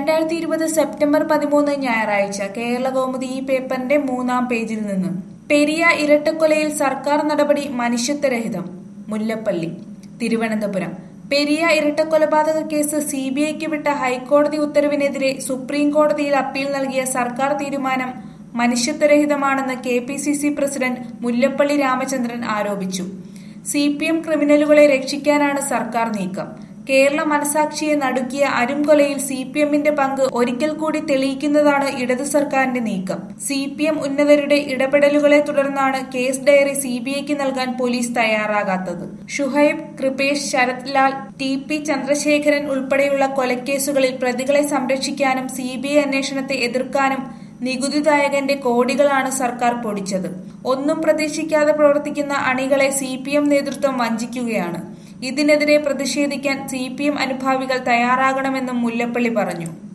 രണ്ടായിരത്തി ഇരുപത് സെപ്റ്റംബർ പതിമൂന്ന് ഞായറാഴ്ച കേരള കൗമുദി ഈ പേപ്പറിന്റെ മൂന്നാം പേജിൽ നിന്ന് പെരിയ ഇരട്ടക്കൊലയിൽ സർക്കാർ നടപടി മനുഷ്യത്വരഹിതം മുല്ലപ്പള്ളി തിരുവനന്തപുരം പെരിയ ഇരട്ടക്കൊലപാതക കേസ് സി ബി ഐക്ക് വിട്ട ഹൈക്കോടതി ഉത്തരവിനെതിരെ സുപ്രീം കോടതിയിൽ അപ്പീൽ നൽകിയ സർക്കാർ തീരുമാനം മനുഷ്യത്വരഹിതമാണെന്ന് K P C C president Mullappally Ramachandran ആരോപിച്ചു സി പി എം ക്രിമിനലുകളെ രക്ഷിക്കാനാണ് സർക്കാർ നീക്കം കേരള മനസാക്ഷിയെ നടുക്കിയ അരുംകൊലയിൽ സി പി എമ്മിന്റെ പങ്ക് ഒരിക്കൽ കൂടി തെളിയിക്കുന്നതാണ് ഇടതു സർക്കാരിന്റെ നീക്കം സി പി എം ഉന്നതരുടെ ഇടപെടലുകളെ തുടർന്നാണ് കേസ് ഡയറി സി ബി ഐക്ക് നൽകാൻ പോലീസ് തയ്യാറാകാത്തത് ഷുഹൈബ് കൃപേഷ് ശരത് ലാൽ ടി പി ചന്ദ്രശേഖരൻ ഉൾപ്പെടെയുള്ള കൊലക്കേസുകളിൽ പ്രതികളെ സംരക്ഷിക്കാനും സി ബി ഐ അന്വേഷണത്തെ എതിർക്കാനും നികുതിദായകന്റെ കോടികളാണ് സർക്കാർ പൊടിച്ചത് ഒന്നും പ്രതീക്ഷിക്കാതെ പ്രവർത്തിക്കുന്ന അണികളെ സി പി എം നേതൃത്വം വഞ്ചിക്കുകയാണ് ഇതിനെതിരെ പ്രതിഷേധിക്കാൻ സി പി എം അനുഭാവികൾ തയ്യാറാകണമെന്നും മുല്ലപ്പള്ളി പറഞ്ഞു